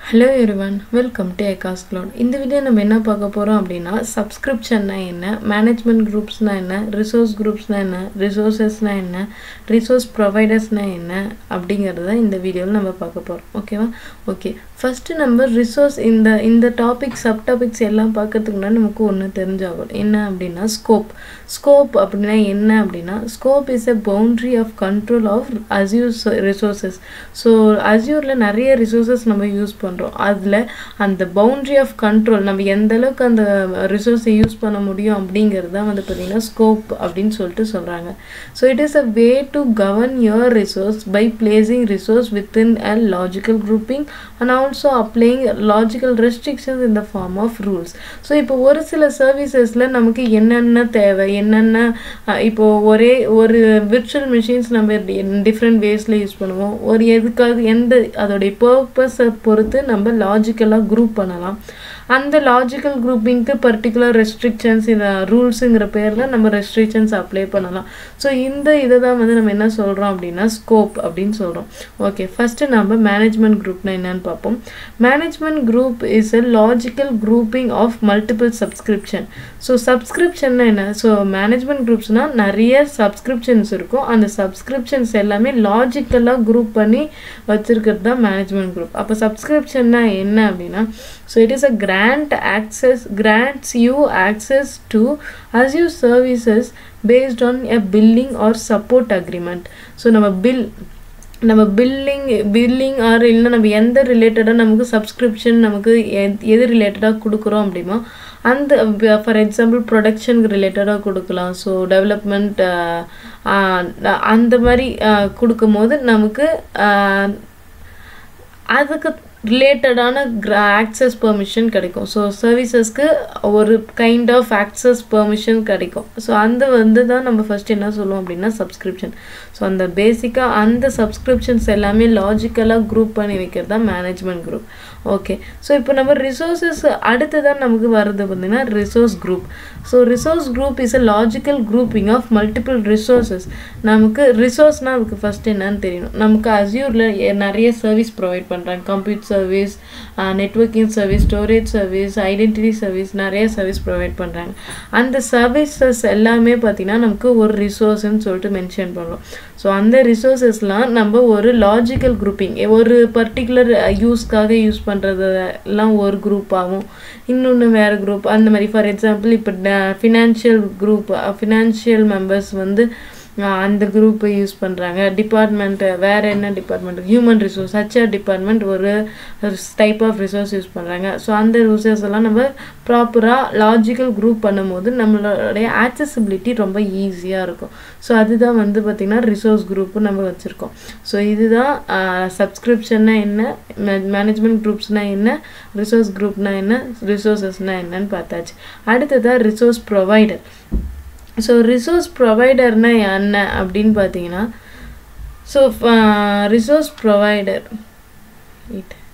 hello everyone welcome to எக்காஸ் cloud இந்த video நம்ம என்ன பார்க்க போகிறோம் அப்படின்னா சப்ஸ்கிரிப்ஷன்னா என்ன மேனேஜ்மெண்ட் குரூப்ஸ்னால் என்ன ரிசோர்ஸ் குரூப்ஸ்னால் என்ன ரிசோர்ஸஸ்னால் என்ன ரிசோர்ஸ் ப்ரொவைடர்ஸ்னால் என்ன அப்படிங்கிறத இந்த வீடியோவில் நம்ம பார்க்க போகிறோம் ஓகேவா ஓகே ஃபஸ்ட்டு நம்ம ரிசோர்ஸ் இந்த இந்த டாபிக் சப் டாபிக்ஸ் எல்லாம் பார்க்கறதுக்கு முன்னாடி நமக்கு ஒன்று தெரிஞ்சாகும் என்ன அப்படின்னா ஸ்கோப் ஸ்கோப் அப்படின்னா என்ன அப்படின்னா scope is a boundary of control of Azure resources so அசியூரில் நிறைய ரிசோர்ஸஸ் நம்ம யூஸ் பண்ணுறோம் அதில் அந்த பவுண்ட்ரி ஆஃப் கண்ட்ரோல் நம்ம எந்த அளவுக்கு அந்த ரிசோர்ஸை யூஸ் பண்ண முடியும் அப்படிங்கிறது தான் வந்து பார்த்திங்கன்னா ஸ்கோப் அப்படின்னு சொல்லிட்டு சொல்கிறாங்க so it is a way to govern your resource by placing resource within a logical grouping and also applying logical restrictions in the form of rules so இப்போ ஒரு சில சர்வீசஸில் நமக்கு என்னென்ன தேவை என்னென்ன இப்போது ஒரே ஒரு விர்ச்சுவல் மிஷின்ஸ் நம்ம டிஃப்ரெண்ட் வேஸில் யூஸ் பண்ணுவோம் ஒரு எதுக்காக எந்த அதோடைய பர்பஸை பொறுத்து நம்ம லாஜிக்கலாக குரூப் பண்ணலாம் அந்த லாஜிக்கல் குரூப்பிங்க்கு பர்டிகுலர் ரெஸ்ட்ரிக்ஷன்ஸ் இந்த ரூல்ஸுங்கிற பேரில் நம்ம ரெஸ்ட்ரிக்ஷன்ஸ் அப்ளை பண்ணலாம் ஸோ இந்த இதை தான் வந்து நம்ம என்ன சொல்கிறோம் அப்படின்னா ஸ்கோப் அப்படின்னு சொல்கிறோம் ஓகே ஃபஸ்ட்டு நம்ம மேனேஜ்மெண்ட் குரூப்னா என்னன்னு பார்ப்போம் management group is a logical grouping of multiple subscription so சப்ஸ்கிரிப்ஷன்னா என்ன ஸோ மேனேஜ்மெண்ட் குரூப்ஸ்னால் நிறைய சப்ஸ்கிரிப்ஷன்ஸ் இருக்கும் அந்த சப்ஸ்கிரிப்ஷன்ஸ் எல்லாமே லாஜிக்கலாக குரூப் பண்ணி வச்சுருக்கிறது தான் மேனேஜ்மெண்ட் குரூப் அப்போ சப்ஸ்கிரிப்ஷன்னா என்ன அப்படின்னா so it is a grant access grants you access to Azure services based on a billing or support agreement so நம்ம பில் நம்ம பில்லிங் பில்லிங் ஆர் இல்லைன்னா நம்ம எந்த ரிலேட்டடாக நமக்கு சப்ஸ்கிரிப்ஷன் நமக்கு எது ரிலேட்டடாக கொடுக்குறோம் அப்படின்னா அந்த ஃபார் எக்ஸாம்பிள் ப்ரொடக்ஷனுக்கு ரிலேட்டடாக கொடுக்கலாம் ஸோ டெவலப்மெண்ட் அந்த மாதிரி கொடுக்கும்போது நமக்கு அதுக்கு ரிலேட்டடான ஆக்சஸ் பெர்மிஷன் கிடைக்கும் ஸோ சர்வீசஸ்க்கு ஒரு கைண்ட் ஆஃப் ஆக்சஸ் பெர்மிஷன் கிடைக்கும் ஸோ அந்த வந்து தான் நம்ம ஃபஸ்ட் என்ன சொல்லுவோம் அப்படின்னா சப்ஸ்கிரிப்ஷன் ஸோ அந்த பேசிக்காக அந்த சப்ஸ்கிரிப்ஷன்ஸ் எல்லாமே லாஜிக்கலாக குரூப் பண்ணி வைக்கிறது தான் மேனேஜ்மெண்ட் குரூப் ஓகே ஸோ இப்போ நம்ம ரிசோர்ஸஸ் அடுத்ததான் நமக்கு வர்றது பார்த்திங்கன்னா resource group so resource group is a logical grouping of multiple resources நமக்கு ரிசோர்ஸ்னால் அதுக்கு ஃபஸ்ட் என்னன்னு தெரியணும் நமக்கு அசியூரில் நிறைய சர்வீஸ் ப்ரொவைட் பண்ணுறாங்க computer service networking service storage service identity service நிறைய சர்வீஸ் ப்ரொவைட் பண்ணுறாங்க அந்த சர்வீசஸ் எல்லாமே பார்த்திங்கன்னா நமக்கு ஒரு ரிசோர்ஸ்ன்னு சொல்லிட்டு மென்ஷன் பண்ணுறோம் ஸோ அந்த ரிசோர்ஸஸ்லாம் நம்ம ஒரு லாஜிக்கல் குரூப்பிங் ஒரு பர்டிகுலர் யூஸ்க்காக யூஸ் பண்ணுறதெல்லாம் ஒரு குரூப்பாகவும் இன்னொன்று வேறு குரூப் அந்த மாதிரி ஃபார் எக்ஸாம்பிள் இப்போ ஃபினான்ஷியல் குரூப் ஃபினான்ஷியல் மெம்பர்ஸ் வந்து அந்த குரூப்பை யூஸ் பண்ணுறாங்க டிபார்ட்மெண்ட்டு வேறு என்ன department human resource HR department ஒரு டைப் ஆஃப் ரிசோர்ஸ் யூஸ் பண்ணுறாங்க ஸோ அந்த ரிசோர்ஸ் எல்லாம் நம்ம ப்ராப்பராக லாஜிக்கல் குரூப் பண்ணும்போது நம்மளுடைய ஆக்சசிபிலிட்டி ரொம்ப ஈஸியாக இருக்கும் ஸோ அதுதான் வந்து பார்த்திங்கன்னா ரிசோர்ஸ் குரூப்பு நம்ம வச்சுருக்கோம் ஸோ இதுதான் சப்ஸ்கிரிப்ஷன்னா என்ன மேனேஜ்மெண்ட் குரூப்ஸ்னால் என்ன ரிசோர்ஸ் குரூப்னால் என்ன ரிசோர்ஸஸ்னால் என்னன்னு பார்த்தாச்சு அடுத்ததாக ரிசோர்ஸ் ப்ரொவைடர் ஸோ ரிசோர்ஸ் ப்ரொவைடர்னா என்ன அப்படின்னு பார்த்தீங்கன்னா ஸோ ரிசோர்ஸ் ப்ரொவைடர் இட்